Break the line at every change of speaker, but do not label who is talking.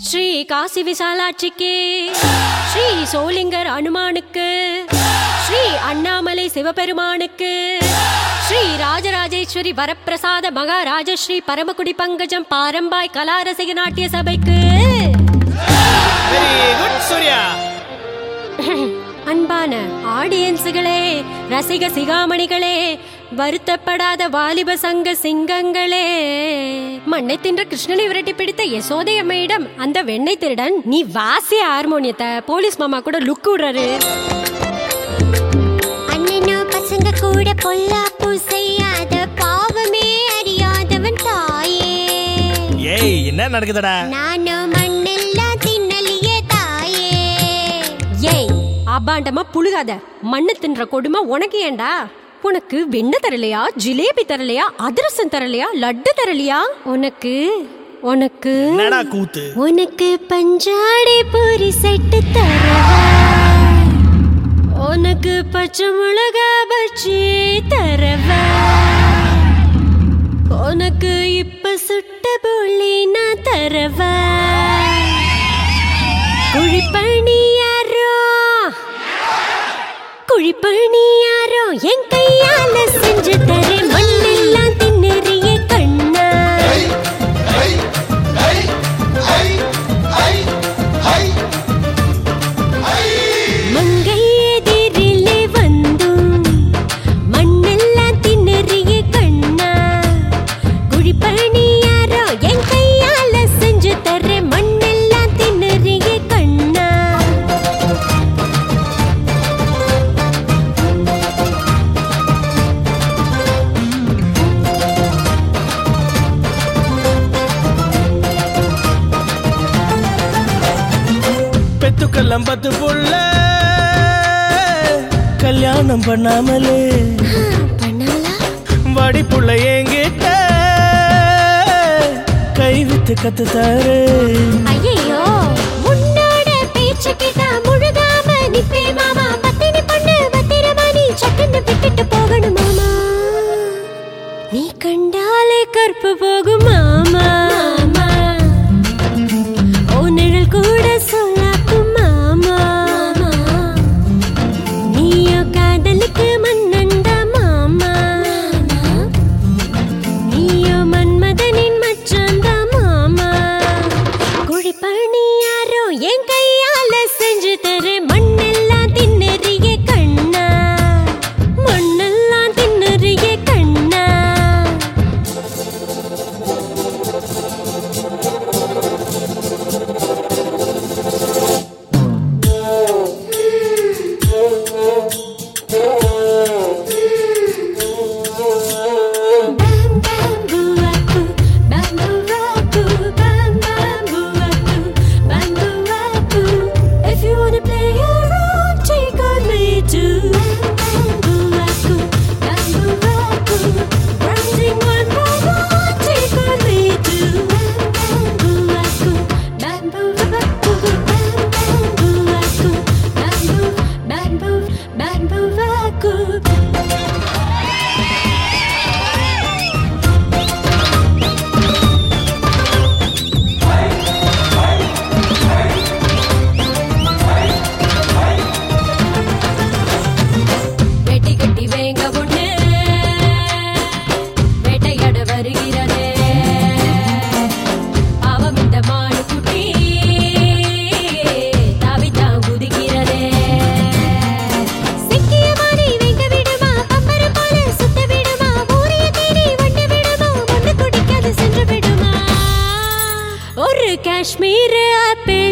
ஸ்ரீ காசி விசாலாட்சிக்கு ஸ்ரீ சோளிங்கர் அனுமானுக்கு ஸ்ரீ அண்ணாமலை சிவபெருமானுக்கு ஸ்ரீ ராஜராஜேஸ்வரி வரப்பிரசாத மகாராஜஸ்ரீ பரமக்குடி பங்கஜம் பாரம்பாய் கலாரசிக நாட்டிய சபைக்கு
வெரி குட் சூர்யா
அன்பான ஆடியன்ஸுகளே ரசிக சிகாமணிகளே வருத்தப்படாத வாலிப சங்க சிங்கங்களே மண்ணை தின்ற கிருஷ்ணனை விரட்டி பிடித்த யசோதை அம்மையிடம் அந்த வெண்ணெய் திருடன் நீ வாசிய ஹார்மோனியத்தை போலீஸ் மாமா கூட லுக் விடுறாரு
அண்ணனோ பசங்க கூட பொல்லாப்பு செய்யாத பாவமே அறியாதவன் தாயே
ஏய் என்ன நடக்குதுடா
நானும் மண்ணெல்லாம் தின்னலியே தாயே
ஏய் அபாண்டமா புழுகாத மண்ணு தின்ற கொடுமை உனக்கு ஏண்டா உனக்கு வெண்ணெய் தரலையா ஜிலேபி தரலையா அதிரசம் தரலையா லட்டு தரலையா உனக்கு உனக்கு
என்னடா கூத்து
உனக்கு பஞ்சாடை பூரி செட்டு தரவா
உனக்கு பச்சை மிளகா பச்சி தரவா உனக்கு இப்ப சுட்ட போலி நான் தரவா குழிப்பணி யாரோ குழிப்பணி யாரோ என் கையால செஞ்சு தரேன் மண்ணெல்லாம் தின்னறிய கண்ணா மங்கை எதிரிலே வந்தும் மண்ணெல்லாம் தின்னறிய கண்ணா குழிப்பணி யாரோ என் கையால செஞ்சு தரேன் மண்ணெல்லாம் தின்னறிய கண்ணா
பெத்துக்கெல்லாம் பத்து புள்ள கல்யாணம் பண்ணாமலே
பண்ணாலா
வடி புள்ள என்கிட்ட கை வித்து கத்து தாரு
ஐயையோ உன்னோட பேச்சு கேட்டா முழுகாம நிப்பே மாமா பத்தினி பொண்ணு பத்திரமா நீ சட்டுன்னு விட்டுட்டு போகணும் மாமா
நீ கண்டாலே கற்பு போகும் மாமா ஓ நிழல் கூட சொல்லாக்கும் மாமா நீயோ காதலுக்கு மன்னண்டா மாமா நீயோ மன்மதனின் மச்சாந்தா மாமா குழிப்பணி யாரோ என் கையால செஞ்சு தர மண்ணெல்லாம் தின்னறிய கண்ணா மண்ணெல்லாம் தின்னறிய கண்ணா If you wanna play around, take on me too. Rising one by one, take on me too. Bamboo, வெட்டி கட்டி வேங்க ஒண்ணு வேட்டையாட வருகிறதே பாவம் இந்த மாடு குட்டி தாவித்தான் குதிக்கிறதே
சிக்கிய மானை வைக்க விடுமா பம்பரம் போல சுத்த விடுமா ஊரிய தேடி வண்டு விடுமா ஒண்ணு குடிக்காது சென்று விடுமா
ஒரு காஷ்மீர் ஆப்பிள்